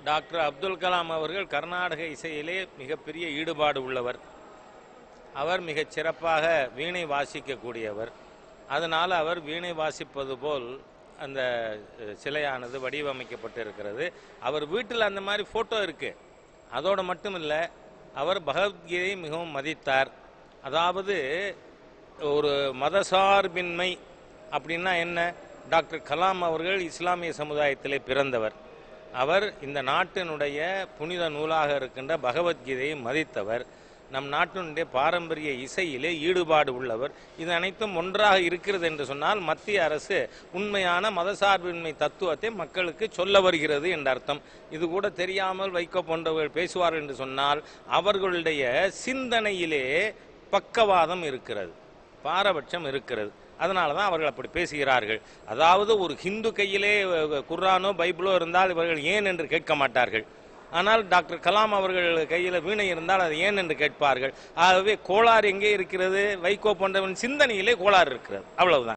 doctor Abdul Kalam அவர்கள் கர்நாடக இசையிலே மிகப்பெரிய ஈடுபாடு உள்ளவர் அவர் மிகச் சிறப்பாக வீணை வாசிக்கக்கூடியவர் அதனால் அவர் வீணை வாசிப்பது போல் அந்த அஹ், சிலையானது வடிவமைக்கப்பட்டு இருக்கிறது அவர் வீட்டில் அந்த மாதிரி ஃபோட்டோ இருக்கு அதோடு மட்டும் இல்லை அவர் பகவத்கீதையை மிகவும் மதித்தார் அதாவது ஒரு மதசார்பின்மை அப்படின்னா என்ன டாக்டர் கலாம் அவர்கள் இஸ்லாமிய சமுதாயத்திலே பிறந்தவர் அவர் இந்த நாட்டினுடைய புனித நூலாக இருக்கின்ற பகவத்கீதையை மதித்தவர் நம் நாட்டினுடைய பாரம்பரிய இசையிலே ஈடுபாடு உள்ளவர் இது அனைத்தும் ஒன்றாக இருக்கிறது என்று சொன்னால் மத்திய அரசு உண்மையான மதசார்பின்மை தத்துவத்தை மக்களுக்கு சொல்ல வருகிறது என்ற அர்த்தம் இது கூட தெரியாமல் வைக்க போன்றவர்கள் பேசுவார்கள் என்று சொன்னால் அவர்களுடைய சிந்தனையிலே பக்கவாதம் இருக்கிறது பாரபட்சம் இருக்கிறது அதனால தான் அவர்கள் அப்படி பேசுகிறார்கள் அதாவது ஒரு ஹிந்து கையிலே அஹ், குர்ஆனோ பைபிளோ இருந்தால் இவர்கள் ஏன் என்று கேட்க மாட்டார்கள் ஆனால் டாக்டர் கலாம் அவர்கள் கையில் வீணை இருந்தால் அது ஏன் என்று கேட்பார்கள் ஆகவே கோளாறு எங்கே இருக்கிறது வைகோ போன்றவன் சிந்தனையிலே கோளாறு இருக்கிறது அவ்வளவுதான்